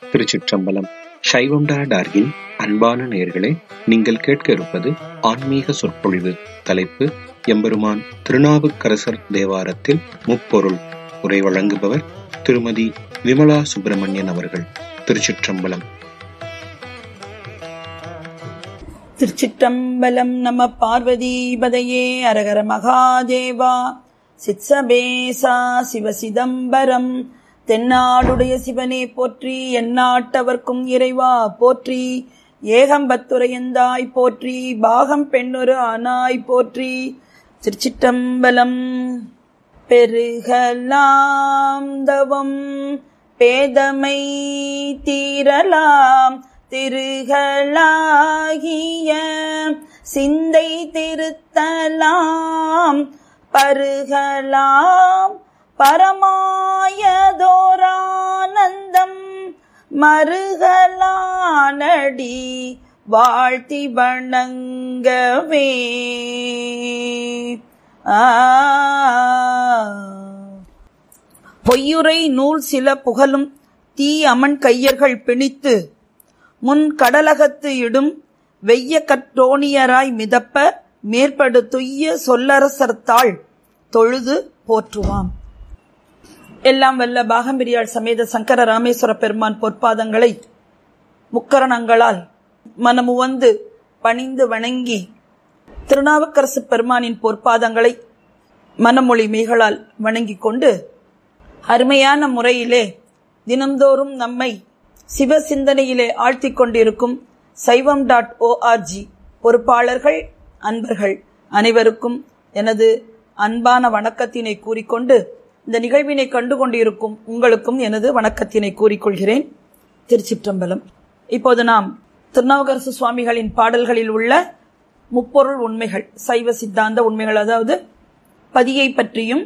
திருச்சிற்றம்பலம் சைவம்டா டார்கின் அன்பான நேயர்களே நீங்கள் கேட்க இருப்பது ஆன்மீக சொற்பொழிவு தலைப்பு எம்பெருமான் திருநாவுக்கரசர் தேவாரத்தில் முப்பொருள் உரை வழங்குபவர் திருமதி விமலா சுப்பிரமணியன் அவர்கள் திருச்சிற்றம்பலம் திருச்சிற்றம்பலம் நம பார்வதிபதையே அரகர மகாதேவா சித்சபேசா சிவசிதம்பரம் தென்னாடுடைய சிவனே போற்றி எந்நாட்டவர்க்கும் இறைவா போற்றி ஏகம்பத்துரையந்தாய் போற்றி பாகம் பெண்ணொரு ஆனாய் போற்றி திருச்சிற்றம்பலம் பெருகலாம் தவம் பேதமை தீரலாம் திருகளாகிய சிந்தை திருத்தலாம் பருகலாம் பரமாயதோரானந்தம் மருகலானடி வாழ்த்தி வணங்கவே ஆ பொய்யுரை நூல் சில புகழும் தீ அமன் கையர்கள் பிணித்து முன் கடலகத்து இடும் வெய்ய கற்றோணியராய் மிதப்ப மேற்படு துய்ய சொல்லரசர்த்தாள் தொழுது போற்றுவாம் எல்லாம் வல்ல பாகம்பிரியாள் சமேத சங்கர ராமேஸ்வர பெருமான் பொற்பாதங்களை முக்கரணங்களால் மனமு வந்து பணிந்து வணங்கி திருநாவுக்கரசு பெருமானின் பொற்பாதங்களை மனமொழி மேகளால் வணங்கிக் கொண்டு அருமையான முறையிலே தினந்தோறும் நம்மை சிவ சிந்தனையிலே ஆழ்த்திக் கொண்டிருக்கும் சைவம் டாட் ஓஆர்ஜி பொறுப்பாளர்கள் அன்பர்கள் அனைவருக்கும் எனது அன்பான வணக்கத்தினை கூறிக்கொண்டு இந்த நிகழ்வினை கண்டு கொண்டிருக்கும் உங்களுக்கும் எனது வணக்கத்தினை கூறிக்கொள்கிறேன் திருச்சிற்றம்பலம் இப்போது நாம் திருநாவுக்கரசு சுவாமிகளின் பாடல்களில் உள்ள முப்பொருள் உண்மைகள் சைவ சித்தாந்த உண்மைகள் அதாவது பதியை பற்றியும்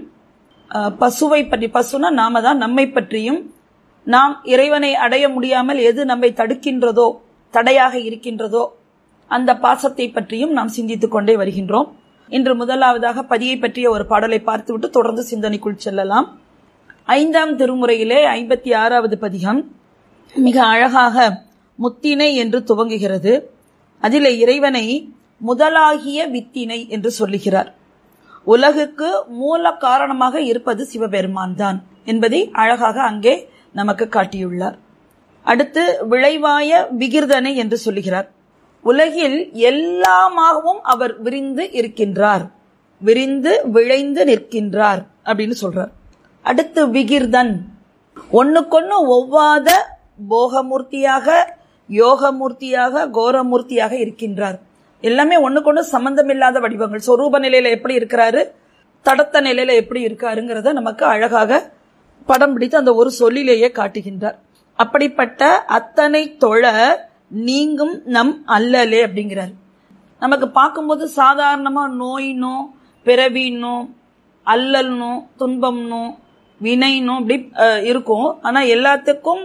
பசுவை பற்றி பசுனா நாம தான் நம்மை பற்றியும் நாம் இறைவனை அடைய முடியாமல் எது நம்மை தடுக்கின்றதோ தடையாக இருக்கின்றதோ அந்த பாசத்தை பற்றியும் நாம் சிந்தித்துக் கொண்டே வருகின்றோம் இன்று முதலாவதாக பதியை பற்றிய ஒரு பாடலை பார்த்துவிட்டு தொடர்ந்து சிந்தனைக்குள் செல்லலாம் ஐந்தாம் திருமுறையிலே ஐம்பத்தி ஆறாவது பதிகம் மிக அழகாக முத்தினை என்று துவங்குகிறது அதிலே இறைவனை முதலாகிய வித்தினை என்று சொல்லுகிறார் உலகுக்கு மூல காரணமாக இருப்பது சிவபெருமான் தான் என்பதை அழகாக அங்கே நமக்கு காட்டியுள்ளார் அடுத்து விளைவாய விகிர்தனை என்று சொல்லுகிறார் உலகில் எல்லாமாகவும் அவர் விரிந்து இருக்கின்றார் விரிந்து விளைந்து நிற்கின்றார் அப்படின்னு சொல்றார் அடுத்து விகிர்தன் ஒன்னுக்கொன்னு ஒவ்வாத போகமூர்த்தியாக யோகமூர்த்தியாக கோரமூர்த்தியாக இருக்கின்றார் எல்லாமே ஒண்ணுக்கொண்டு சம்பந்தம் இல்லாத வடிவங்கள் சொரூப நிலையில எப்படி இருக்கிறாரு தடத்த நிலையில எப்படி இருக்காருங்கிறத நமக்கு அழகாக படம் பிடித்து அந்த ஒரு சொல்லிலேயே காட்டுகின்றார் அப்படிப்பட்ட அத்தனை தொழ நீங்கும் நம் அல்லலே அப்படிங்கிறார் நமக்கு பார்க்கும்போது சாதாரணமா நோயினோ பிறவினோ அல்லல்னோ துன்பம்னோ வினைனோ இப்படி இருக்கும் ஆனா எல்லாத்துக்கும்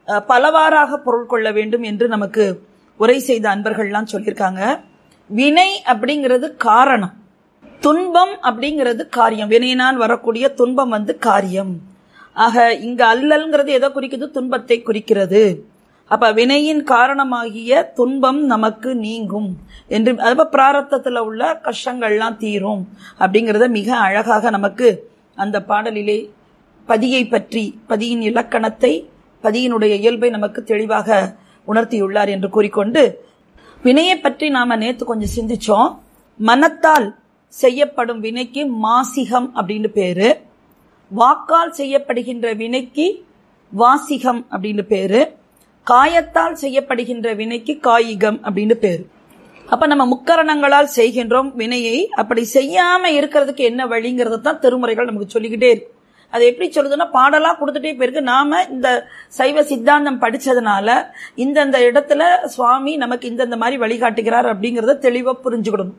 பலவாறாக பொருள் கொள்ள வேண்டும் என்று நமக்கு உரை செய்த அன்பர்கள்லாம் சொல்லியிருக்காங்க வினை அப்படிங்கிறது காரணம் துன்பம் அப்படிங்கிறது காரியம் வினையினால் வரக்கூடிய துன்பம் வந்து காரியம் ஆக இங்க அல்லல்ங்கிறது எதை குறிக்குது துன்பத்தை குறிக்கிறது அப்ப வினையின் காரணமாகிய துன்பம் நமக்கு நீங்கும் என்று அப்ப பிராரத்தத்துல உள்ள கஷ்டங்கள்லாம் தீரும் அப்படிங்கிறத மிக அழகாக நமக்கு அந்த பாடலிலே பதியை பற்றி பதியின் இலக்கணத்தை பதியினுடைய இயல்பை நமக்கு தெளிவாக உணர்த்தியுள்ளார் என்று கூறிக்கொண்டு வினையை பற்றி நாம நேத்து கொஞ்சம் சிந்திச்சோம் மனத்தால் செய்யப்படும் வினைக்கு மாசிகம் அப்படின்னு பேரு வாக்கால் செய்யப்படுகின்ற வினைக்கு வாசிகம் அப்படின்னு பேரு காயத்தால் செய்யப்படுகின்ற வினைக்கு காயிகம் அப்படின்னு பேரு அப்ப நம்ம முக்கரணங்களால் செய்கின்றோம் வினையை அப்படி செய்யாம இருக்கிறதுக்கு என்ன வழிங்கிறத தான் திருமுறைகள் நமக்கு சொல்லிக்கிட்டே இருக்கு அது எப்படி சொல்லுதுன்னா பாடலா கொடுத்துட்டே போயிருக்கு நாம இந்த சைவ சித்தாந்தம் படிச்சதுனால இந்தந்த இடத்துல சுவாமி நமக்கு இந்தந்த மாதிரி வழிகாட்டுகிறார் அப்படிங்கறத தெளிவா புரிஞ்சுக்கிடணும்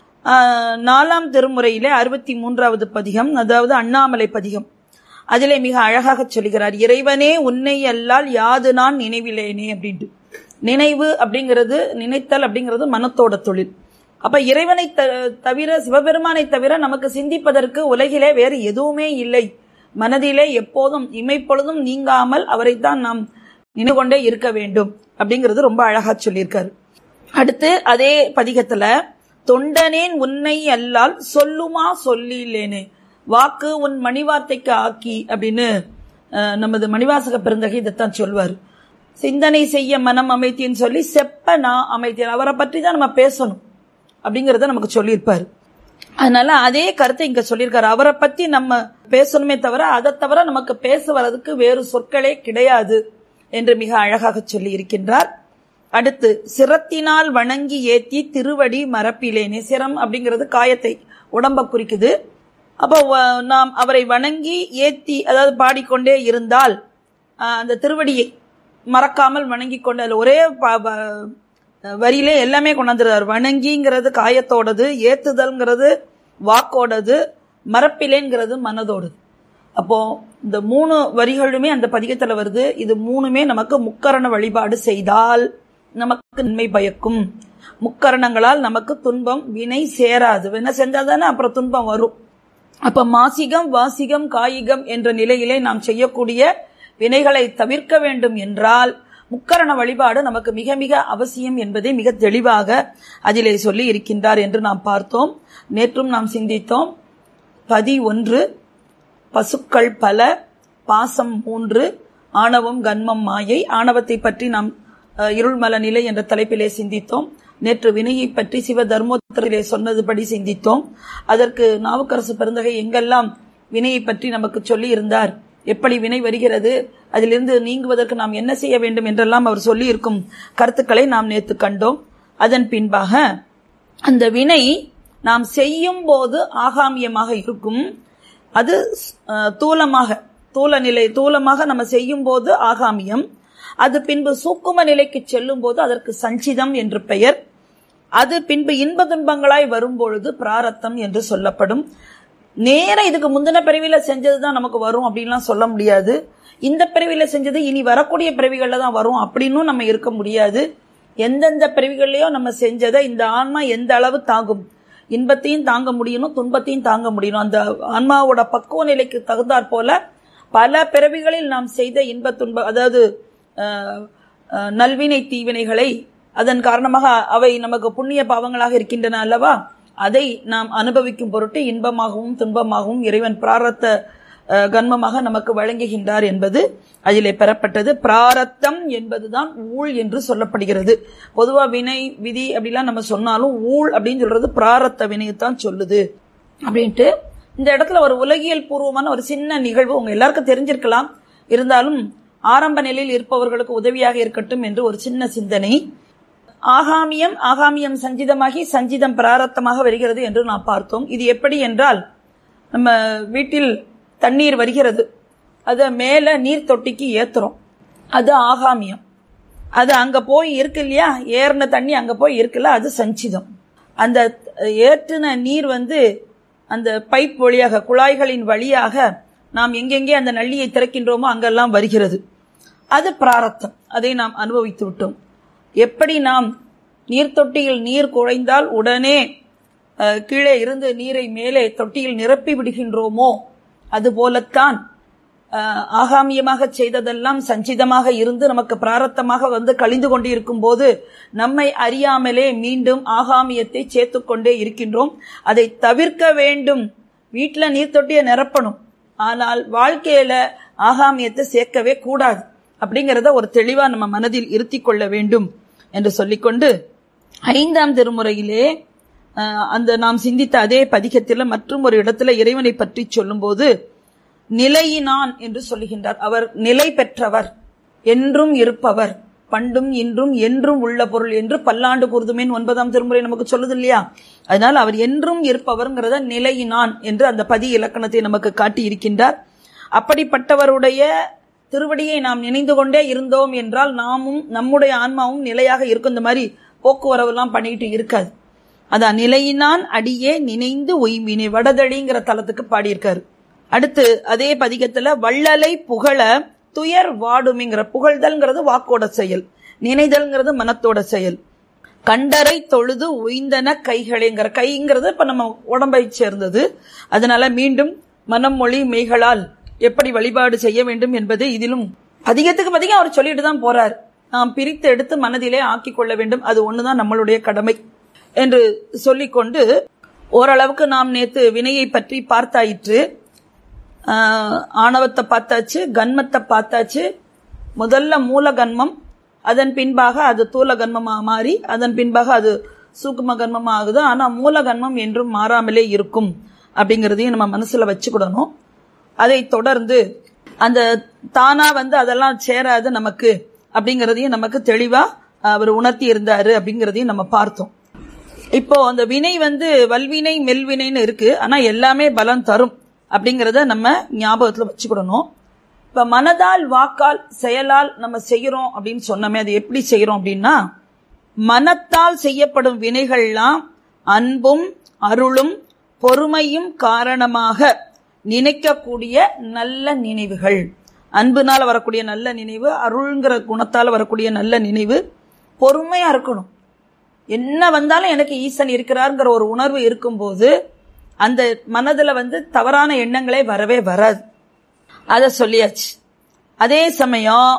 நாலாம் திருமுறையிலே அறுபத்தி மூன்றாவது பதிகம் அதாவது அண்ணாமலை பதிகம் அதிலே மிக அழகாக சொல்லுகிறார் இறைவனே உன்னை அல்லால் யாது நான் நினைவிலேனே அப்படின்ட்டு நினைவு அப்படிங்கிறது நினைத்தல் அப்படிங்கிறது மனத்தோட தொழில் அப்ப இறைவனை தவிர சிவபெருமானை தவிர நமக்கு சிந்திப்பதற்கு உலகிலே வேறு எதுவுமே இல்லை மனதிலே எப்போதும் இமைப்பொழுதும் நீங்காமல் அவரைத்தான் நாம் நின்று கொண்டே இருக்க வேண்டும் அப்படிங்கிறது ரொம்ப அழகா சொல்லியிருக்காரு அடுத்து அதே பதிகத்துல தொண்டனேன் உன்னை அல்லால் சொல்லுமா சொல்லிலேனே வாக்கு உன் மணிவார்த்தைக்கு ஆக்கி அப்படின்னு அஹ், நமது மணிவாசக பெருந்தகை இதைத்தான் சொல்வார் சிந்தனை செய்ய மனம் அமைத்தேன்னு சொல்லி செப்ப நான் அமைத்தேன் அவரை பற்றி தான் நம்ம பேசணும் அப்படிங்கறத நமக்கு சொல்லியிருப்பாரு அதனால அதே கருத்தை இங்க சொல்லியிருக்காரு அவரை பத்தி நம்ம பேசணுமே தவிர அதை தவிர நமக்கு பேச வர்றதுக்கு வேறு சொற்களே கிடையாது என்று மிக அழகாக சொல்லி இருக்கின்றார் அடுத்து சிரத்தினால் வணங்கி ஏத்தி திருவடி மரப்பிலேனே சிரம் அப்படிங்கிறது காயத்தை உடம்ப குறிக்குது அப்போ வ- நாம் அவரை வணங்கி ஏத்தி அதாவது பாடிக்கொண்டே இருந்தால் ஆஹ், அந்த திருவடியை மறக்காமல் வணங்கி கொண்டு அதுல ஒரே ப- ப- வரியிலே எல்லாமே கொண்டாந்துருவார் வணங்கிங்கிறது காயத்தோடது ஏத்துதல்ங்கிறது வாக்கோடது மரப்பிலேங்கிறது மனதோடது அப்போ இந்த மூணு வரிகளுமே அந்த பதிகத்துல வருது இது மூணுமே நமக்கு முக்கரண வழிபாடு செய்தால் நமக்கு நன்மை பயக்கும் முக்கரணங்களால் நமக்கு துன்பம் வினை சேராது வினை செஞ்சாதானே அப்புறம் துன்பம் வரும் அப்ப மாசிகம் வாசிகம் காயிகம் என்ற நிலையிலே நாம் செய்யக்கூடிய வினைகளை தவிர்க்க வேண்டும் என்றால் முக்கரண வழிபாடு நமக்கு மிக மிக அவசியம் என்பதை மிக தெளிவாக அதிலே சொல்லி இருக்கின்றார் என்று நாம் பார்த்தோம் நேற்றும் நாம் சிந்தித்தோம் பதி ஒன்று பசுக்கள் பல பாசம் மூன்று ஆணவம் கன்மம் மாயை ஆணவத்தை பற்றி நாம் அஹ், இருள்மல நிலை என்ற தலைப்பிலே சிந்தித்தோம் நேற்று வினையை பற்றி சிவ தர்மோத்தரிலே சொன்னதுபடி சிந்தித்தோம் அதற்கு நாவுக்கரசு பெருந்தகை எங்கெல்லாம் வினையை பற்றி நமக்கு சொல்லி இருந்தார் எப்படி வினை வருகிறது அதிலிருந்து நீங்குவதற்கு நாம் என்ன செய்ய வேண்டும் என்றெல்லாம் அவர் சொல்லி இருக்கும் கருத்துக்களை நாம் நேற்று கண்டோம் அதன் பின்பாக அந்த வினை நாம் செய்யும் போது ஆகாமியமாக இருக்கும் அது அஹ், தூலமாக தூல நிலை தூலமாக நம்ம செய்யும் போது ஆகாமியம் அது பின்பு சூக்கும நிலைக்கு செல்லும் போது அதற்கு சஞ்சிதம் என்று பெயர் அது பின்பு இன்ப துன்பங்களாய் வரும்பொழுது பிராரத்தம் என்று சொல்லப்படும் நேர இதுக்கு முந்தின பிறவியில செஞ்சதுதான் நமக்கு வரும் அப்படின்லாம் சொல்ல முடியாது இந்த பிறவியில செஞ்சது இனி வரக்கூடிய பிறவிகள்ல தான் வரும் அப்படின்னும் நம்ம இருக்க முடியாது எந்தெந்த பிறவிகள்லயோ நம்ம செஞ்சதை இந்த ஆன்மா எந்த அளவு தாங்கும் இன்பத்தையும் தாங்க முடியணும் துன்பத்தையும் தாங்க முடியணும் அந்த ஆன்மாவோட பக்குவ நிலைக்கு தகுந்தாற் போல பல பிறவிகளில் நாம் செய்த இன்ப துன்ப அதாவது அஹ், அஹ், நல்வினை தீவினைகளை அதன் காரணமாக அவை நமக்கு புண்ணிய பாவங்களாக இருக்கின்றன அல்லவா அதை நாம் அனுபவிக்கும் பொருட்டு இன்பமாகவும் துன்பமாகவும் இறைவன் பிராரத்த அஹ், கன்மமாக நமக்கு வழங்குகின்றார் என்பது அதிலே பெறப்பட்டது பிராரத்தம் என்பதுதான் ஊழ் என்று சொல்லப்படுகிறது பொதுவா வினை விதி அப்படிலாம் நம்ம சொன்னாலும் ஊழ் அப்படின்னு சொல்றது பிராரத்த வினையைத்தான் சொல்லுது அப்படின்ட்டு இந்த இடத்துல ஒரு உலகியல் பூர்வமான ஒரு சின்ன நிகழ்வு உங்க எல்லாருக்கும் தெரிஞ்சிருக்கலாம் இருந்தாலும் ஆரம்ப நிலையில் இருப்பவர்களுக்கு உதவியாக இருக்கட்டும் என்று ஒரு சின்ன சிந்தனை ஆகாமியம் ஆகாமியம் சஞ்சிதமாகி சஞ்சிதம் பிராரத்தமாக வருகிறது என்று நாம் பார்த்தோம் இது எப்படி என்றால் நம்ம வீட்டில் தண்ணீர் வருகிறது அதை மேல நீர் தொட்டிக்கு ஏத்துறோம் அது ஆகாமியம் அது அங்க போய் இருக்கு இல்லையா ஏறின தண்ணி அங்க போய் இருக்குல்ல அது சஞ்சிதம் அந்த ஏற்றின நீர் வந்து அந்த பைப் வழியாக குழாய்களின் வழியாக நாம் எங்கெங்கே அந்த நள்ளியை திறக்கின்றோமோ அங்கெல்லாம் வருகிறது அது பிராரத்தம் அதை நாம் அனுபவித்து விட்டோம் எப்படி நாம் நீர் தொட்டியில் நீர் குழைந்தால் உடனே அஹ், கீழே இருந்து நீரை மேலே தொட்டியில் நிரப்பி விடுகின்றோமோ அதுபோலத்தான் அஹ், ஆகாமியமாக செய்ததெல்லாம் சஞ்சிதமாக இருந்து நமக்கு பிராரத்தமாக வந்து கழிந்து கொண்டிருக்கும் போது நம்மை அறியாமலே மீண்டும் ஆகாமியத்தை சேர்த்துக்கொண்டே இருக்கின்றோம் அதை தவிர்க்க வேண்டும் வீட்டுல நீர் தொட்டியை நிரப்பணும் ஆனால் வாழ்க்கையில ஆகாமியத்தை சேர்க்கவே கூடாது அப்படிங்கறத ஒரு தெளிவா நம்ம மனதில் இருத்திக் கொள்ள வேண்டும் என்று சொல்லிக்கொண்டு ஐந்தாம் திருமுறையிலே அஹ், அந்த நாம் சிந்தித்த அதே பதிகத்தில் மற்றும் ஒரு இடத்துல இறைவனை பற்றி சொல்லும்போது நிலையினான் என்று சொல்லுகின்றார் அவர் நிலை பெற்றவர் என்றும் இருப்பவர் பண்டும் இன்றும் என்றும் உள்ள பொருள் என்று பல்லாண்டு கூறுதுமேன் ஒன்பதாம் திருமுறை நமக்கு சொல்லுது இல்லையா அதனால் அவர் என்றும் இருப்பவர்ங்கிறத நிலையினான் என்று அந்த பதி இலக்கணத்தை நமக்கு காட்டி இருக்கின்றார் அப்படிப்பட்டவருடைய திருவடியை நாம் நினைந்து கொண்டே இருந்தோம் என்றால் நாமும் நம்முடைய ஆன்மாவும் நிலையாக இருக்கும் இந்த மாதிரி போக்குவரவு எல்லாம் பண்ணிட்டு இருக்காது அதான் நிலையினான் அடியே நினைந்து ஒய்மினை வடதழிங்கிற தலத்துக்கு பாடியிருக்காரு அடுத்து அதே பதிகத்துல வள்ளலை புகழ துயர் வாடுமிங்கிற புகழ்தல்ங்கிறது வாக்கோட செயல் நினைதல்ங்கிறது மனத்தோட செயல் கண்டரை தொழுது உய்ந்தன கைகளேங்கிற கைங்கிறது இப்ப நம்ம உடம்பை சேர்ந்தது அதனால மீண்டும் மனம் மொழி மெய்களால் எப்படி வழிபாடு செய்ய வேண்டும் என்பதை இதிலும் அதிகத்துக்கு அதிகம் அவர் சொல்லிட்டு தான் போறார் நாம் பிரித்து எடுத்து மனதிலே ஆக்கிக் கொள்ள வேண்டும் அது ஒண்ணுதான் நம்மளுடைய கடமை என்று சொல்லிக்கொண்டு ஓரளவுக்கு நாம் நேத்து வினையை பற்றி பார்த்தாயிற்று ஆஹ், ஆணவத்தை பார்த்தாச்சு கன்மத்தை பார்த்தாச்சு முதல்ல மூல கன்மம் அதன் பின்பாக அது தூல கன்மமா மாறி அதன் பின்பாக அது சூக்கும கன்மமா ஆகுது ஆனா மூல கன்மம் என்றும் மாறாமலே இருக்கும் அப்படிங்கறதையும் நம்ம மனசுல வச்சுக்கிடணும் அதை தொடர்ந்து அந்த தானா வந்து அதெல்லாம் சேராது நமக்கு அப்படிங்கறதையும் நமக்கு தெளிவா அவர் உணர்த்தி இருந்தாரு அப்படிங்கறதையும் நம்ம பார்த்தோம் இப்போ அந்த வினை வந்து வல்வினை மெல்வினைன்னு இருக்கு ஆனா எல்லாமே பலம் தரும் அப்படிங்கறத நம்ம ஞாபகத்துல வச்சுக்கிடணும் இப்ப மனதால் வாக்கால் செயலால் நம்ம செய்யறோம் அப்படின்னு சொன்னோமே அது எப்படி செய்யறோம் அப்படின்னா மனத்தால் செய்யப்படும் வினைகள்லாம் அன்பும் அருளும் பொறுமையும் காரணமாக நினைக்கக்கூடிய நல்ல நினைவுகள் அன்புனால வரக்கூடிய நல்ல நினைவு அருள்ங்கிற குணத்தால வரக்கூடிய நல்ல நினைவு பொறுமையா இருக்கணும் என்ன வந்தாலும் எனக்கு ஈசன் இருக்கிறாருங்கிற ஒரு உணர்வு இருக்கும்போது அந்த மனதுல வந்து தவறான எண்ணங்களே வரவே வராது அத சொல்லியாச்சு அதே சமயம்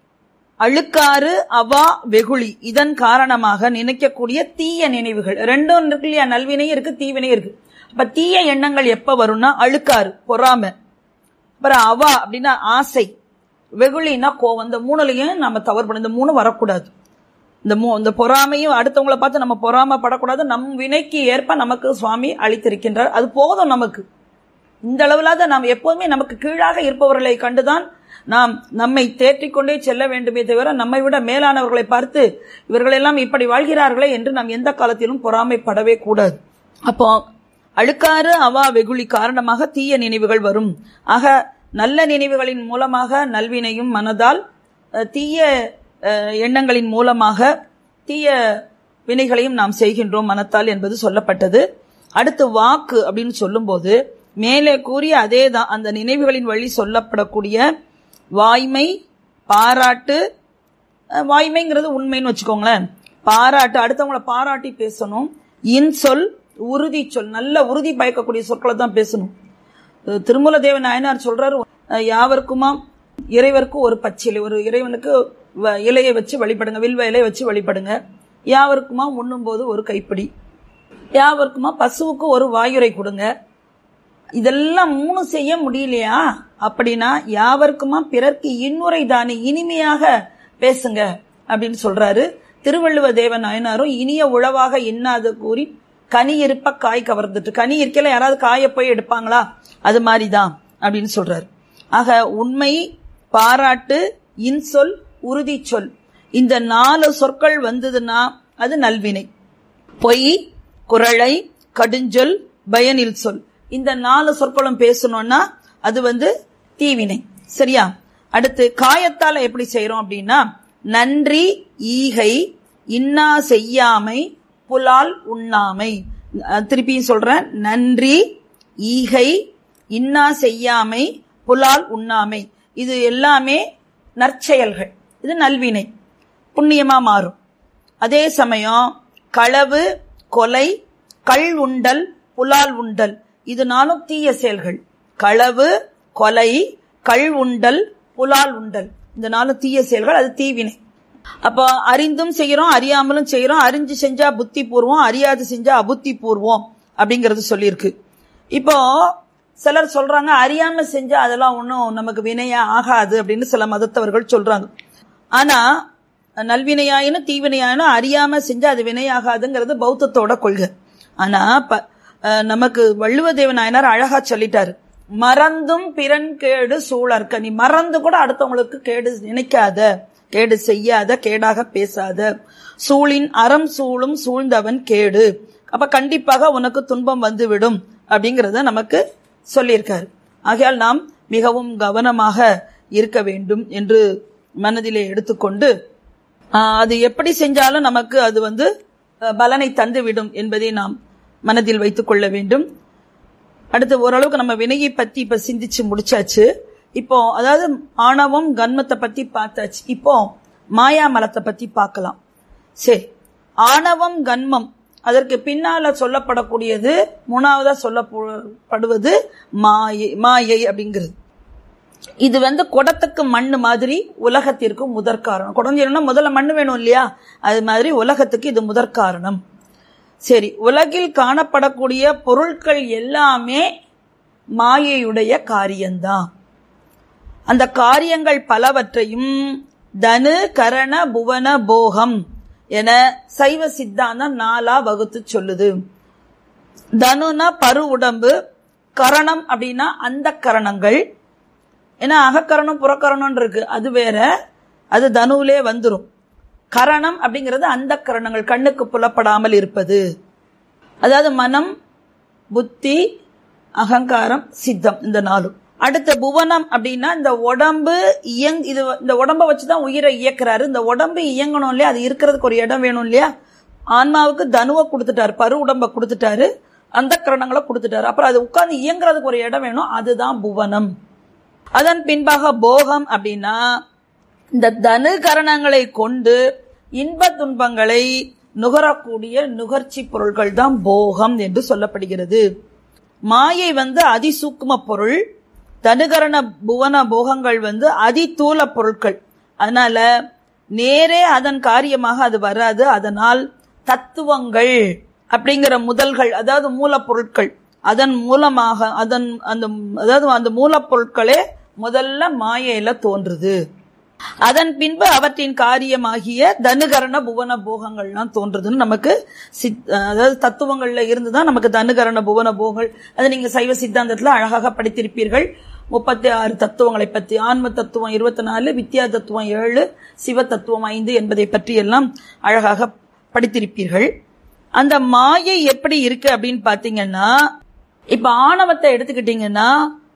அழுக்காறு அவா வெகுளி இதன் காரணமாக நினைக்கக்கூடிய தீய நினைவுகள் ரெண்டும் இருக்கு இல்லையா நல்வினையும் இருக்கு தீவினையும் இருக்கு அப்ப தீய எண்ணங்கள் எப்ப வரும்னா அழுக்காறு பொறாமை அப்புறம் அவா அப்படின்னா ஆசை வெகுளின்னா கோவம் இந்த மூணுலையும் நம்ம தவறு பண்ண இந்த மூணு வரக்கூடாது இந்த மூ இந்த பொறாமையும் அடுத்தவங்களை பார்த்து நம்ம பொறாமப்படக்கூடாது நம் வினைக்கு ஏற்ப நமக்கு சுவாமி அளித்திருக்கின்றார் அது போதும் நமக்கு இந்த அளவிலாத நாம் எப்போதுமே நமக்கு கீழாக இருப்பவர்களை கண்டுதான் நாம் நம்மை தேற்றிக்கொண்டே செல்ல வேண்டுமே தவிர நம்மை விட மேலானவர்களை பார்த்து இவர்களெல்லாம் இப்படி வாழ்கிறார்களே என்று நாம் எந்த காலத்திலும் பொறாமைப்படவே கூடாது அப்போ அழுக்காறு அவா வெகுளி காரணமாக தீய நினைவுகள் வரும் ஆக நல்ல நினைவுகளின் மூலமாக நல்வினையும் மனதால் அஹ், தீய அஹ், எண்ணங்களின் மூலமாக தீய வினைகளையும் நாம் செய்கின்றோம் மனத்தால் என்பது சொல்லப்பட்டது அடுத்து வாக்கு அப்படின்னு சொல்லும்போது மேலே கூறிய அதே தான் அந்த நினைவுகளின் வழி சொல்லப்படக்கூடிய வாய்மை பாராட்டு அஹ், வாய்மைங்கிறது உண்மைன்னு வச்சுக்கோங்களேன் பாராட்டு அடுத்தவங்கள பாராட்டி பேசணும் இன்சொல் உறுதி சொல் நல்ல உறுதி பயக்கக்கூடிய சொற்களை தான் பேசணும் அஹ் திருமூல தேவ நாயனார் சொல்றாரு அஹ் யாவருக்குமாம் இறைவருக்கு ஒரு பச்சிலை ஒரு இறைவனுக்கு வ- இலையை வச்சு வழிபடுங்க வில்வ இலையை வச்சு வழிபடுங்க யாவருக்குமா உண்ணும்போது ஒரு கைப்பிடி யாவருக்குமா பசுவுக்கு ஒரு வாயுரை கொடுங்க இதெல்லாம் மூணு செய்ய முடியலையா அப்படின்னா யாவருக்குமா பிறர்க்கு இன்னுரை தானே இனிமையாக பேசுங்க அப்படின்னு சொல்றாரு திருவள்ளுவ தேவ நாயனாரும் இனிய உழவாக இன்னாது கூறி கனி இருப்ப காய் கவர்ந்துட்டு கனி இருக்கல யாராவது காய போய் எடுப்பாங்களா அது மாதிரிதான் அப்படின்னு சொல்றாரு ஆக உண்மை பாராட்டு இன்சொல் உறுதி சொல் இந்த நாலு சொற்கள் வந்ததுன்னா அது நல்வினை பொய் குரளை கடுஞ்சொல் பயனில் சொல் இந்த நாலு சொற்களும் பேசணும்னா அது வந்து தீவினை சரியா அடுத்து காயத்தால எப்படி செய்யறோம் அப்படின்னா நன்றி ஈகை இன்னா செய்யாமை புலால் உண்ணாமை அஹ் திருப்பியும் சொல்றேன் நன்றி ஈகை இன்னா செய்யாமை புலால் உண்ணாமை இது எல்லாமே நற்செயல்கள் இது நல்வினை புண்ணியமா மாறும் அதே சமயம் களவு கொலை கள் உண்டல் புலால் உண்டல் இது நானும் தீய செயல்கள் களவு கொலை கள் உண்டல் புலால் உண்டல் இந்த நாளும் தீய செயல்கள் அது தீவினை அப்போ அறிந்தும் செய்யறோம் அறியாமலும் செய்யறோம் அறிஞ்சு செஞ்சா புத்தி பூர்வம் அறியாது செஞ்சா அபுத்தி பூர்வம் அப்படிங்கறது சொல்லியிருக்கு இப்போ சிலர் சொல்றாங்க அறியாம செஞ்சா அதெல்லாம் ஒன்றும் நமக்கு வினையா ஆகாது அப்படின்னு சில மதத்தவர்கள் சொல்றாங்க ஆனா நல்வினையாயினும் தீவினையாயினும் அறியாம செஞ்சா அது வினையாகாதுங்கிறது பௌத்தத்தோட கொள்கை ஆனா ப- அஹ் நமக்கு வள்ளுவ தேவ நாயனார் அழகா சொல்லிட்டாரு மறந்தும் பிறன் கேடு சூழற்க நீ மறந்து கூட அடுத்தவங்களுக்கு கேடு நினைக்காத கேடு செய்யாத கேடாக பேசாத சூழின் அறம் சூழும் சூழ்ந்தவன் கேடு அப்ப கண்டிப்பாக உனக்கு துன்பம் வந்துவிடும் அப்படிங்கறத நமக்கு சொல்லியிருக்காரு ஆகையால் நாம் மிகவும் கவனமாக இருக்க வேண்டும் என்று மனதிலே எடுத்துக்கொண்டு ஆஹ், அது எப்படி செஞ்சாலும் நமக்கு அது வந்து அஹ், பலனை தந்துவிடும் என்பதை நாம் மனதில் வைத்துக் கொள்ள வேண்டும் அடுத்து ஓரளவுக்கு நம்ம வினையை பத்தி இப்ப சிந்திச்சு முடிச்சாச்சு இப்போ அதாவது ஆணவம் கன்மத்தை பத்தி பார்த்தாச்சு இப்போ மாயாமலத்தை பத்தி பார்க்கலாம் சரி ஆணவம் கன்மம் அதற்கு பின்னால சொல்லப்படக்கூடியது மூணாவதா சொல்லப்படுவது மாயை மாயை அப்படிங்கிறது இது வந்து குடத்துக்கு மண்ணு மாதிரி உலகத்திற்கு முதற் காரணம் குடஞ்சிரம்னா முதல்ல மண்ணு வேணும் இல்லையா அது மாதிரி உலகத்துக்கு இது முதற் காரணம் சரி உலகில் காணப்படக்கூடிய பொருட்கள் எல்லாமே மாயையுடைய காரியம்தான் அந்த காரியங்கள் பலவற்றையும் தனு கரண புவன போகம் என சைவ சித்தாந்தம் நாலா வகுத்து சொல்லுது தனுனா பரு உடம்பு கரணம் அப்படின்னா அந்த கரணங்கள் ஏன்னா அகக்கரணம் புறக்கரணம் இருக்கு அது வேற அது தனுவிலே வந்துரும் கரணம் அப்படிங்கிறது அந்த கரணங்கள் கண்ணுக்கு புலப்படாமல் இருப்பது அதாவது மனம் புத்தி அகங்காரம் சித்தம் இந்த நாலும் அடுத்த புவனம் அப்படின்னா இந்த உடம்பு இயங் இது இந்த உடம்ப வச்சுதான் உயிரை இயக்குறாரு இந்த உடம்பு இயங்கணும் இல்லையா அது இருக்கிறதுக்கு ஒரு இடம் வேணும் இல்லையா ஆன்மாவுக்கு தனுவை கொடுத்துட்டாரு பரு உடம்ப கொடுத்துட்டாரு அந்த கரணங்களை கொடுத்துட்டாரு அப்புறம் அது உட்கார்ந்து இயங்குறதுக்கு ஒரு இடம் வேணும் அதுதான் புவனம் அதன் பின்பாக போகம் அப்படின்னா இந்த தனு கரணங்களை கொண்டு இன்ப துன்பங்களை நுகரக்கூடிய நுகர்ச்சி பொருள்கள் தான் போகம் என்று சொல்லப்படுகிறது மாயை வந்து அதிசூக்கும பொருள் தனுகரண புவன போகங்கள் வந்து அதிதூல பொருட்கள் அதனால நேரே அதன் காரியமாக அது வராது அதனால் தத்துவங்கள் அப்படிங்கிற முதல்கள் அதாவது மூலப்பொருட்கள் அதன் மூலமாக அதன் அந்த அதாவது அந்த மூலப்பொருட்களே முதல்ல மாயையில தோன்றுது அதன் பின்பு அவற்றின் காரியமாகிய தனுகரண புவன போகங்கள்லாம் தோன்றுதுன்னு நமக்கு சித் அதாவது தத்துவங்கள்ல இருந்துதான் நமக்கு தனுகரண புவன போகங்கள் அது நீங்க சைவ சித்தாந்தத்துல அழகாக படித்திருப்பீர்கள் முப்பத்தி ஆறு தத்துவங்களை பற்றி ஆன்ம தத்துவம் இருபத்தி நாலு வித்யா தத்துவம் ஏழு சிவ தத்துவம் ஐந்து என்பதை பற்றி எல்லாம் அழகாக படித்திருப்பீர்கள் அந்த மாயை எப்படி இருக்கு அப்படின்னு பாத்தீங்கன்னா இப்ப ஆணவத்தை எடுத்துக்கிட்டீங்கன்னா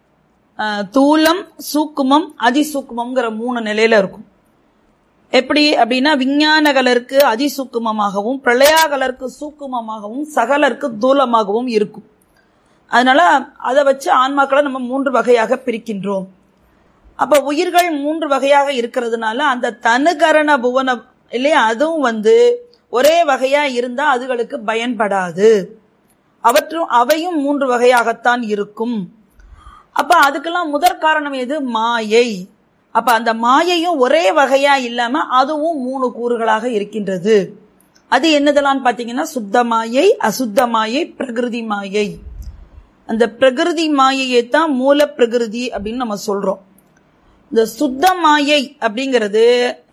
தூலம் சூக்குமம் அதிசூக்குமம்ங்கிற மூணு நிலையில இருக்கும் எப்படி அப்படின்னா விஞ்ஞான கலருக்கு அதிசூக்குமமாகவும் பிரளயா கலருக்கு சூக்குமமாகவும் சகலருக்கு தூலமாகவும் இருக்கும் அதனால அதை வச்சு ஆன்மாக்களை நம்ம மூன்று வகையாக பிரிக்கின்றோம் அப்ப உயிர்கள் மூன்று வகையாக இருக்கிறதுனால அந்த தனுகரண புவன இல்லையா அதுவும் வந்து ஒரே வகையா இருந்தா அதுகளுக்கு பயன்படாது அவற்றும் அவையும் மூன்று வகையாகத்தான் இருக்கும் அப்ப அதுக்கெல்லாம் முதற் காரணம் எது மாயை அப்ப அந்த மாயையும் ஒரே வகையா இல்லாம அதுவும் மூணு கூறுகளாக இருக்கின்றது அது என்னதெல்லாம் பாத்தீங்கன்னா சுத்த மாயை அசுத்த மாயை பிரகிருதி மாயை அந்த பிரகிருதி மாயையை தான் மூல பிரகிருதி அப்படின்னு நம்ம சொல்றோம் இந்த சுத்த மாயை அப்படிங்கிறது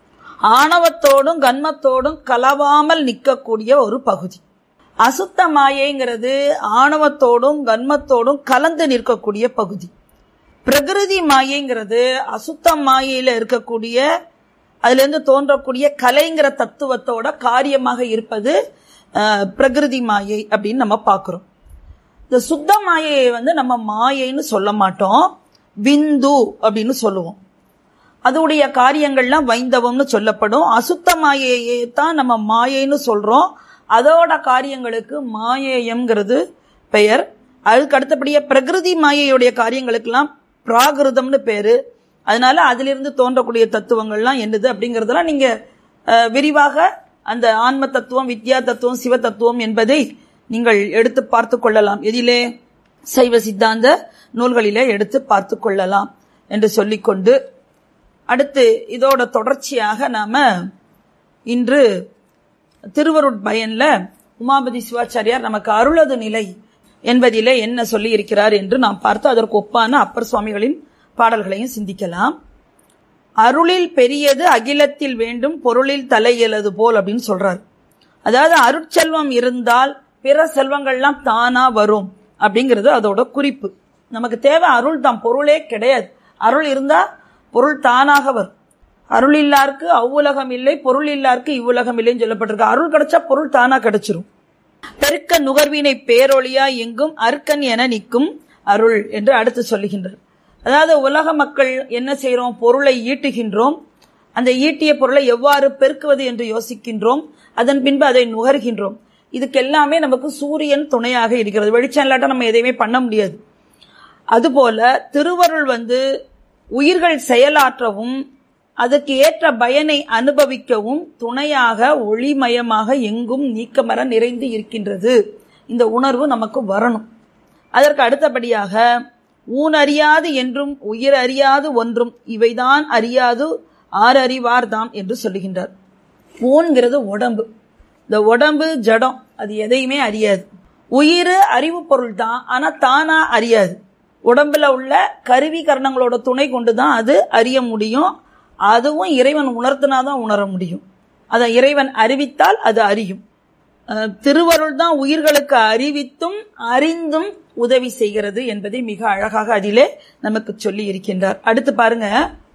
ஆணவத்தோடும் கன்மத்தோடும் கலவாமல் நிற்கக்கூடிய ஒரு பகுதி அசுத்த மாயைங்கிறது ஆணவத்தோடும் கன்மத்தோடும் கலந்து நிற்கக்கூடிய பகுதி பிரகிருதி மாயைங்கிறது அசுத்த மாயையில இருக்கக்கூடிய அதுல இருந்து தோன்றக்கூடிய கலைங்கிற தத்துவத்தோட காரியமாக இருப்பது பிரகிருதி மாயை அப்படின்னு நம்ம பார்க்கிறோம் இந்த சுத்த மாயையை வந்து நம்ம மாயைன்னு சொல்ல மாட்டோம் விந்து அப்படின்னு சொல்லுவோம் அதோடைய காரியங்கள்லாம் வைந்தவம்னு சொல்லப்படும் அசுத்த மாயையை தான் நம்ம மாயைன்னு சொல்றோம் அதோட காரியங்களுக்கு மாயேயம்ங்கிறது பெயர் அதுக்கு அடுத்தபடியே பிரகிருதி மாயையுடைய காரியங்களுக்கெல்லாம் பிராகிருதம்னு பேரு அதனால அதிலிருந்து தோன்றக்கூடிய தத்துவங்கள்லாம் என்னது அப்படிங்கறதெல்லாம் நீங்க விரிவாக அந்த ஆன்ம தத்துவம் வித்யா தத்துவம் சிவ தத்துவம் என்பதை நீங்கள் எடுத்து பார்த்து கொள்ளலாம் எதிலே சைவ சித்தாந்த நூல்களிலே எடுத்து பார்த்து கொள்ளலாம் என்று சொல்லிக்கொண்டு அடுத்து இதோட தொடர்ச்சியாக நாம இன்று திருவருட் பயன்ல உமாபதி சிவாச்சாரியார் நமக்கு அருளது நிலை என்பதிலே என்ன சொல்லி இருக்கிறார் என்று நாம் பார்த்து அதற்கு ஒப்பான அப்பர் சுவாமிகளின் பாடல்களையும் சிந்திக்கலாம் அருளில் பெரியது அகிலத்தில் வேண்டும் பொருளில் தலையெழுது போல் அப்படின்னு சொல்றார் அதாவது அருட்செல்வம் இருந்தால் பிற செல்வங்கள்லாம் தானா வரும் அப்படிங்கிறது அதோட குறிப்பு நமக்கு தேவை அருள் தான் பொருளே கிடையாது அருள் இருந்தா பொருள் தானாக வரும் அருள் இல்லாருக்கு அவ்வுலகம் இல்லை பொருள் இல்லாருக்கு இவ்வுலகம் இல்லைன்னு சொல்லப்பட்டிருக்கு அருள் கிடைச்சா பொருள் தானா கிடைச்சிரும் பெருக்க நுகர்வினை பேரொழியா எங்கும் அர்க்கன் என நிற்கும் அருள் என்று அடுத்து சொல்லுகின்றார் அதாவது உலக மக்கள் என்ன செய்யறோம் பொருளை ஈட்டுகின்றோம் அந்த ஈட்டிய பொருளை எவ்வாறு பெருக்குவது என்று யோசிக்கின்றோம் அதன் பின்பு அதை நுகர்கின்றோம் இதுக்கு எல்லாமே நமக்கு சூரியன் துணையாக இருக்கிறது வெளிச்சம் இல்லாட்டா நம்ம எதையுமே பண்ண முடியாது அதுபோல திருவருள் வந்து உயிர்கள் செயலாற்றவும் அதற்கு ஏற்ற பயனை அனுபவிக்கவும் துணையாக ஒளிமயமாக எங்கும் நீக்கமர நிறைந்து இருக்கின்றது இந்த உணர்வு நமக்கு வரணும் அதற்கு அடுத்தபடியாக ஊன் அறியாது என்றும் உயிர் அறியாது ஒன்றும் இவைதான் அறியாது ஆறு அறிவார் தாம் என்று சொல்லுகின்றார் ஊன்கிறது உடம்பு இந்த உடம்பு ஜடம் அது எதையுமே அறியாது உயிர் அறிவு பொருள் தான் ஆனா தானா அறியாது உடம்புல உள்ள கருவி கரணங்களோட துணை கொண்டு தான் அது அறிய முடியும் அதுவும் இறைவன் உணர்த்தினாதான் உணர முடியும் அதை இறைவன் அறிவித்தால் அது அறியும் அஹ், திருவருள் தான் உயிர்களுக்கு அறிவித்தும் அறிந்தும் உதவி செய்கிறது என்பதை மிக அழகாக அதிலே நமக்கு சொல்லி இருக்கின்றார் அடுத்து பாருங்க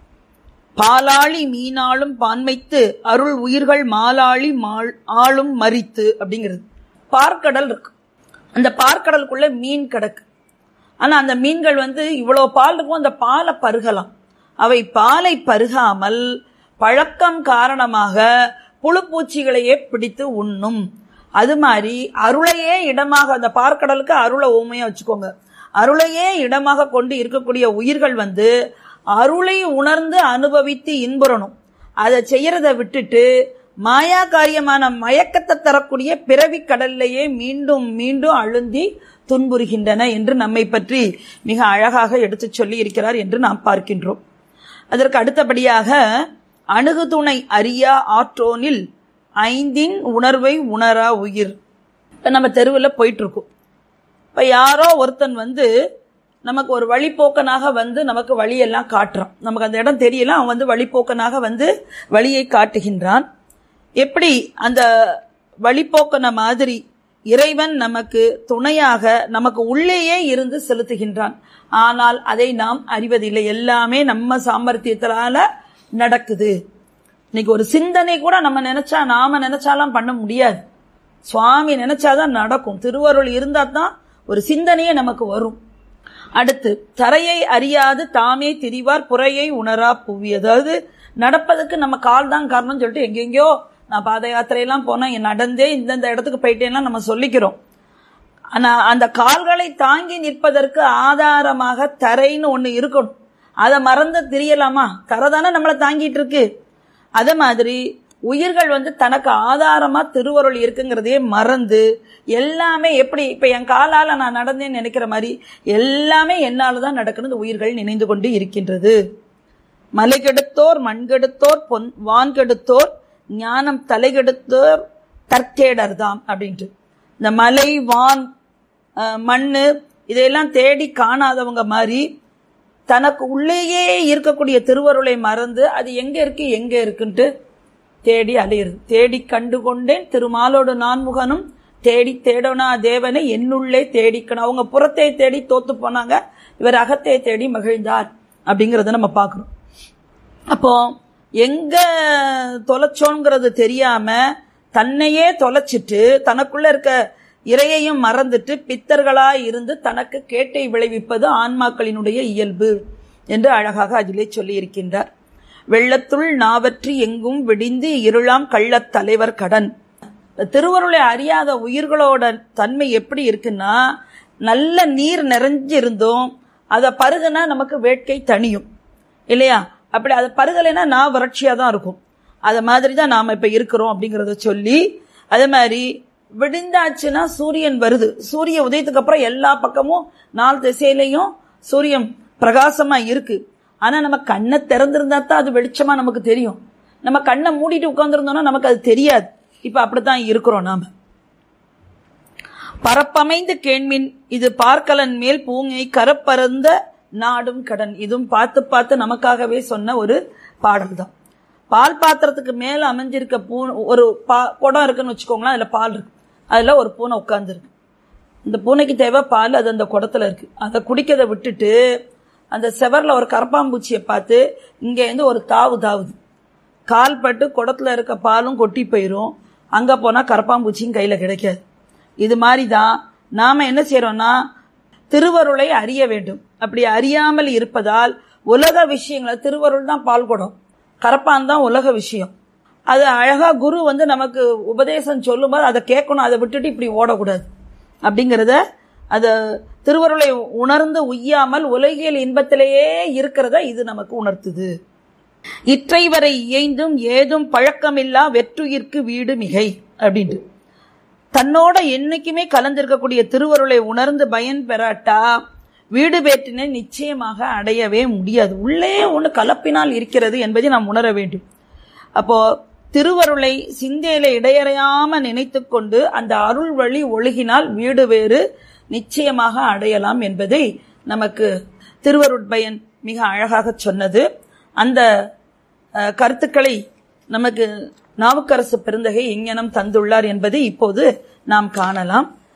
பாலாளி மீனாளும் பான்மைத்து அருள் உயிர்கள் மாலாளி மாள் ஆளும் மரித்து அப்படிங்கிறது பார்க்கடல் இருக்கு அந்த பார்க்கடலுக்குள்ள மீன் கிடக்கு ஆனா அந்த மீன்கள் வந்து இவ்வளவு பால் இருக்கும் அந்த பாலை பருகலாம் அவை பாலை பருகாமல் பழக்கம் காரணமாக புழுப்பூச்சிகளையே பிடித்து உண்ணும் அது மாதிரி அருளையே இடமாக அந்த பார்க்கடலுக்கு அருளை ஊமையா வச்சுக்கோங்க அருளையே இடமாக கொண்டு இருக்கக்கூடிய உயிர்கள் வந்து அருளை உணர்ந்து அனுபவித்து இன்புறணும் அதை செய்யறத விட்டுட்டு மாயா காரியமான மயக்கத்தை தரக்கூடிய பிறவி கடல்லையே மீண்டும் மீண்டும் அழுந்தி துன்புறுகின்றன என்று நம்மை பற்றி மிக அழகாக எடுத்துச் சொல்லி இருக்கிறார் என்று நாம் பார்க்கின்றோம் அதற்கு அடுத்தபடியாக அணுகு துணை அறியா ஆற்றோனில் ஐந்தின் உணர்வை உணரா உயிர் இப்ப நம்ம தெருவில் போயிட்டு இருக்கோம் இப்ப யாரோ ஒருத்தன் வந்து நமக்கு ஒரு வழிப்போக்கனாக வந்து நமக்கு வழியெல்லாம் காட்டுறான் நமக்கு அந்த இடம் தெரியல அவன் வந்து வழிப்போக்கனாக வந்து வழியை காட்டுகின்றான் எப்படி அந்த வழிப்போக்கன மாதிரி இறைவன் நமக்கு துணையாக நமக்கு உள்ளேயே இருந்து செலுத்துகின்றான் ஆனால் அதை நாம் அறிவதில்லை எல்லாமே நம்ம சாமர்த்தியத்தினால நடக்குது இன்னைக்கு ஒரு சிந்தனை கூட நம்ம நினைச்சா நாம நினைச்சாலாம் பண்ண முடியாது சுவாமி நினைச்சாதான் நடக்கும் திருவருள் இருந்தா தான் ஒரு சிந்தனையே நமக்கு வரும் அடுத்து தரையை அறியாது தாமே திரிவார் புறையை உணரா புவி அதாவது நடப்பதுக்கு நம்ம கால் தான் காரணம் சொல்லிட்டு எங்கெங்கயோ நான் பாத யாத்திரையெல்லாம் போனேன் நடந்தே இந்தந்த இடத்துக்கு போயிட்டேன்னா நம்ம சொல்லிக்கிறோம் ஆனா அந்த கால்களை தாங்கி நிற்பதற்கு ஆதாரமாக தரைன்னு ஒண்ணு இருக்கணும் அதை மறந்து திரியலாமா தரை தானே நம்மளை தாங்கிட்டு இருக்கு அதே மாதிரி உயிர்கள் வந்து தனக்கு ஆதாரமா திருவருள் இருக்குங்கிறதையே மறந்து எல்லாமே எப்படி இப்ப என் காலால நான் நடந்தேன்னு நினைக்கிற மாதிரி எல்லாமே என்னால தான் நடக்கணும் இந்த உயிர்கள் நினைந்து கொண்டு இருக்கின்றது மலை கெடுத்தோர் மண் கெடுத்தோர் பொன் வான் கெடுத்தோர் ஞானம் தலை கெடுத்தோர் தற்கேடர் தாம் அப்படின்ட்டு இந்த மலை வான் அஹ், மண்ணு இதையெல்லாம் தேடி காணாதவங்க மாதிரி தனக்கு உள்ளேயே இருக்கக்கூடிய திருவருளை மறந்து அது எங்க இருக்கு எங்க இருக்குன்ட்டு தேடி அலையிறது தேடி கண்டு கொண்டேன் திருமாலோடு நான்முகனும் தேடி தேடனா தேவனை என்னுள்ளே தேடிக்கணும் அவங்க புறத்தை தேடி தோத்து போனாங்க இவர் அகத்தை தேடி மகிழ்ந்தார் அப்படிங்கறத நம்ம பார்க்கணும் அப்போ எங்க தொலைச்சோங்கிறது தெரியாம தன்னையே தொலைச்சிட்டு தனக்குள்ள இருக்க இறையையும் மறந்துட்டு பித்தர்களாய் இருந்து தனக்கு கேட்டை விளைவிப்பது ஆன்மாக்களினுடைய இயல்பு என்று அழகாக அதிலே சொல்லி இருக்கின்றார் வெள்ளத்துள் நாவற்றி எங்கும் விடிந்து இருளாம் கள்ளத் தலைவர் கடன் திருவருளை அறியாத உயிர்களோட தன்மை எப்படி இருக்குன்னா நல்ல நீர் நிறைஞ்சிருந்தும் அதை பருகுனா நமக்கு வேட்கை தணியும் இல்லையா அப்படி அதை பருகலைன்னா நான் வறட்சியா தான் இருக்கும் அது மாதிரி தான் நாம இப்ப இருக்கிறோம் அப்படிங்கறத சொல்லி அதே மாதிரி விடிந்தாச்சுன்னா சூரியன் வருது சூரிய உதயத்துக்கு அப்புறம் எல்லா பக்கமும் நாலு திசையிலையும் சூரியன் பிரகாசமா இருக்கு ஆனா நம்ம கண்ணை திறந்திருந்தா தான் அது வெளிச்சமா நமக்கு தெரியும் நம்ம கண்ணை மூடிட்டு உட்கார்ந்துருந்தோம்னா நமக்கு அது தெரியாது இப்ப அப்படித்தான் இருக்கிறோம் நாம பரப்பமைந்து கேண்மின் இது பார்க்கலன் மேல் பூங்கை கரப்பறந்த நாடும் கடன் இதுவும் பார்த்து பார்த்து நமக்காகவே சொன்ன ஒரு பாடல் தான் பால் பாத்திரத்துக்கு மேல அமைஞ்சிருக்க பூ ஒரு பா குடம் இருக்குன்னு வச்சுக்கோங்களேன் அதுல பால் இருக்கு அதுல ஒரு பூனை உட்கார்ந்துருக்கு இந்த பூனைக்கு தேவை பால் அது அந்த குடத்துல இருக்கு அதை குடிக்கிறத விட்டுட்டு அந்த செவர்ல ஒரு கரப்பாம்பூச்சியை பார்த்து இங்க இருந்து ஒரு தாவு தாவுது கால் பட்டு குடத்துல இருக்க பாலும் கொட்டி போயிரும் அங்க போனா கரப்பாம்பூச்சியும் கையில கிடைக்காது இது மாதிரி தான் நாம என்ன செய்யறோம்னா திருவருளை அறிய வேண்டும் அப்படி அறியாமல் இருப்பதால் உலக விஷயங்களை திருவருள் தான் பால் குடம் கரப்பான் தான் உலக விஷயம் அது அழகா குரு வந்து நமக்கு உபதேசம் சொல்லும்போது அதை கேட்கணும் அதை விட்டுட்டு இப்படி ஓடக்கூடாது அப்படிங்கிறத அத திருவருளை உணர்ந்து உய்யாமல் உலகியல் இன்பத்திலேயே இருக்கிறத இது நமக்கு உணர்த்துது இற்றை வரை இயைந்தும் ஏதும் பழக்கமில்லா வெற்றுயிர்க்கு வீடு மிகை அப்படின்ட்டு தன்னோட என்னைக்குமே கலந்திருக்கக்கூடிய திருவருளை உணர்ந்து பயன் பெறாட்டா வீடு பேற்றினை நிச்சயமாக அடையவே முடியாது உள்ளே ஒன்று கலப்பினால் இருக்கிறது என்பதை நாம் உணர வேண்டும் அப்போ திருவருளை சிந்தையில இடையறையாம நினைத்து கொண்டு அந்த அருள் வழி ஒழுகினால் வீடு வேறு நிச்சயமாக அடையலாம் என்பதை நமக்கு திருவருட்பயன் மிக அழகாக சொன்னது அந்த அஹ், கருத்துக்களை நமக்கு நாவுக்கரசு பெருந்தகை எங்கனம் தந்துள்ளார் என்பதை இப்போது நாம் காணலாம்